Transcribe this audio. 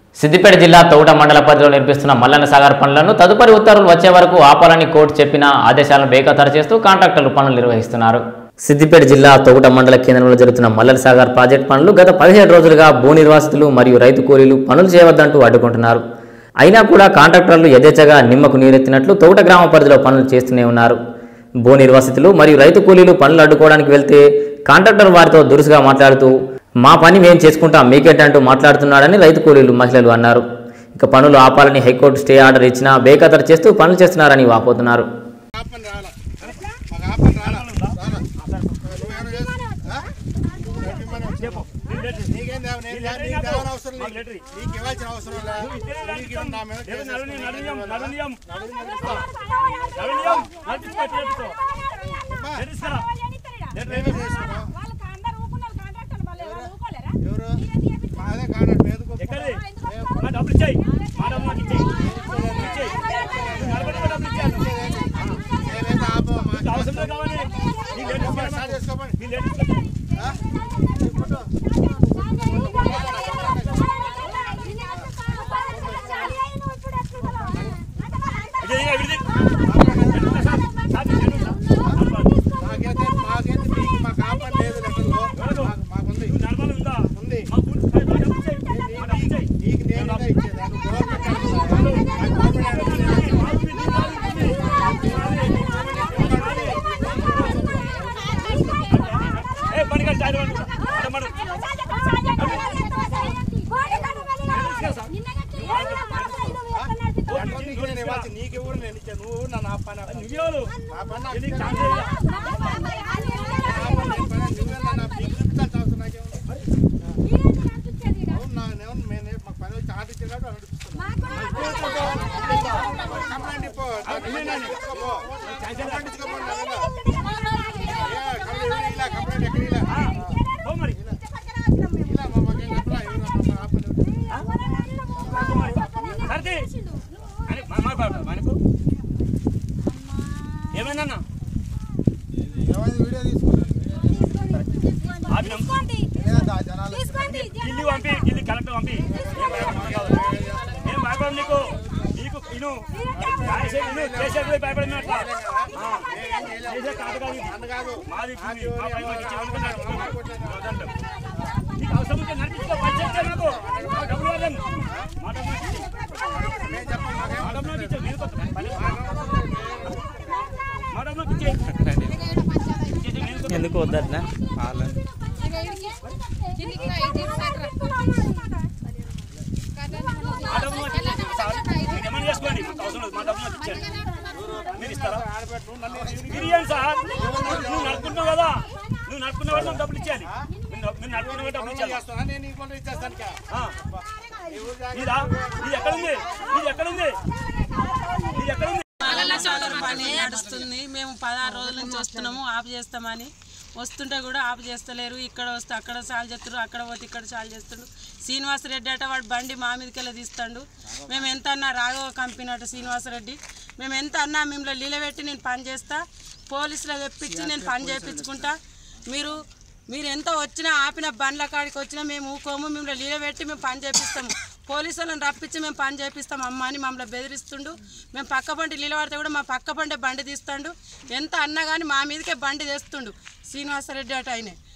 సిద్దిపేట జిల్లా తౌట మండల పరిధిలో నిర్మిస్తున్న మల్లన్న సాగర్ పనులను తదుపరి ఉత్తర్వులు వచ్చే వరకు ఆపాలని కోర్టు చెప్పిన ఆదేశాలను బేఖాతరు చేస్తూ కాంట్రాక్టర్లు పనులు నిర్వహిస్తున్నారు సిద్దిపేట జిల్లా తౌట మండల కేంద్రంలో జరుగుతున్న మల్లన్న సాగర్ ప్రాజెక్ట్ పనులు గత పదిహేడు రోజులుగా భూ నిర్వాసితులు మరియు రైతు కూలీలు పనులు చేయవద్దంటూ అడ్డుకుంటున్నారు అయినా కూడా కాంట్రాక్టర్లు యథేచ్ఛగా నిమ్మకు నీరెత్తినట్లు తౌట గ్రామ పరిధిలో పనులు చేస్తూనే ఉన్నారు భూ నిర్వాసితులు మరియు రైతు కూలీలు పనులు అడ్డుకోవడానికి వెళ్తే కాంట్రాక్టర్ వారితో దురుసుగా మాట్లాడుతూ మా పని మేము చేసుకుంటాం మీకేంటంటూ మాట్లాడుతున్నాడని రైతు కూలీలు మహిళలు అన్నారు ఇక పనులు ఆపాలని హైకోర్టు స్టే ఆర్డర్ ఇచ్చినా బేఖాతరు చేస్తూ పనులు చేస్తున్నారని వాపోతున్నారు ఆపని రాలా మాకు ఆపని రాలా రాలా నువ్వేమో చేసు ఆ? నీకేం దేవ నేను దే- నీకు దేవని అవసరం లేదు నీకు ఇవ్వాల్సిన అవసరం లేదు నీకు ఇవ్వ- నా మీద కేసు వేసుకో. నేనే చేసుకున్నా. ఎవరు మాదే కాంట్రాక్ట్ మీద నేనైతే ఆపో మా స్టార్ట్ చేసుకోమని ఆ? మాకైతే మాకైతే మీకు మాకు ఆపని లేదు లెక్కల్లో మాకు- మాకుంది ఉంది నీకు- నీకు నేను ఇదే ఇచ్చేది నాకు గవర్నమెంట్ అనుకుందా? నాకు గవర్నమెంట్ అనుకుందా? ఎట్లా నీకు నేను ఇవ్వాల్సింది? నీకు ఎవరు నేను ఇచ్చాను నువ్వు నన్ను ఆ పని ఆపు. ఆ పని నాకు ఇచ్చాను. ఆ పని నీ పని నువ్వే నన్ను ఆపు. నీకు చూపించాల్సిన అవసరం నాకేముంది? అవును, నా- నేను నేను మాకు పని వచ్చి ఆర్డర్ ఇచ్చాడు కాబట్టి నడిపిస్తున్నాను. కంప్లైంట్ ఇవ్వు. కంప్లైంట్ ఇచ్చుకోపో. కంప్లైంట్ ఇచ్చుకోపో నా మీద. ఏ, కంప్లైంట్ ఇలా, కంప్లైంట్ ఎక్కడ ఇలా? ఇలా, మా మాకేం చెప్పరా? ఎవరు అన్న ఆ పని ఏమైందన్నా ఏమైంది వీడియో తీసుకున్నాను లేదా జనాలు ఢిల్లీ పంపి ఢిల్లీ కలెక్టర్ పంపి ఏం భయపడడం కాదు. ఏం భయపడం నీకు నీకు ఇను చేసే ఇను చేసే పోయి భయపడమే అట్లా ఆ, చేసే కాదు కాదు నన్ను కాదు మాది భూమి మా పని మాకు ఇచ్చి అనుకుని నడుపుకోమా. వద్దంటాం. నీకు అవసరం ఉంటే నడిపించుకో పని చేస్తే నాకు మా డబ్బులు వాళ్ళం మా డబ్బులు ఇచ్చి. నేను చెప్పను నాకేం మా డబ్బులు ఇచ్చి మీరు కొత్త పని మా డబ్బులు ఇచ్చి ఇచ్చేసి మీరు కొత్త- ఎందుకు వద్దట్నా మా డబ్బులు మాకు ఇచ్చేసి చాలు. మీరు ఏమైనా చేసుకోండి మాకు అవసరం లేదు మా డబ్బులు మాకు ఇచ్చేయండి మీరు ఇస్తారా ఆడబెట్టు నన్ను మీరు ఇవ్వండి సార్ నువ్వు నడుపుకుంటావు కదా నువ్వు నడుపుకున్న వాళ్ళు డబ్బులు ఇచ్చేయాలి మీరు మీరు నడుపుకున్న వాళ్ళు డబ్బులు ఇచ్చేయాలి చేస్తానా నేను నీకు కూడా ఇచ్చేస్తాను కా. ఆ. ఎవరు జాగ్రత్త? నీదా నీది ఎక్కడుంది నీది ఎక్కడుంది నీది ఎక్కడుంది పాలన సోదరు పని నడుస్తుంది మేము పదహారు రోజుల నుంచి వస్తున్నాము ఆఫ్ చేస్తామని వస్తుంటే కూడా ఆఫ్ చేస్తలేరు ఇక్కడ వస్తే అక్కడ సాల్ చేస్తున్నారు అక్కడ పోతే ఇక్కడ సాల్ చేస్తుండు శ్రీనివాసరెడ్డి అట వాడు బండి మా మీదకెళ్ళి తీస్తాడు మేము ఎంత అన్నా రాఘవ కంపెనీ అట శ్రీనివాసరెడ్డి మేము ఎంత అన్నా మిమ్మల్ని నిలబెట్టి నేను పని చేస్తా పోలీసులు తెప్పించి నేను పని చేయించుకుంటా మీరు మీరు ఎంత వచ్చినా ఆపిన బండ్ల కాడికి వచ్చినా మేము ఊకోము మిమ్మల్ని నిలబెట్టి మేము పని చేపిస్తాము పోలీసులను రప్పించి మేము పని చేపిస్తాం అమ్మ అని మమ్మల్ని బెదిరిస్తుండు మేము పక్క బండి నిలబడితే కూడా మా పక్క బండి బండి తీస్తాడు ఎంత అన్నా కానీ మా మీదకే బండి తెస్తుండు శ్రీనివాసరెడ్డి అట ఆయన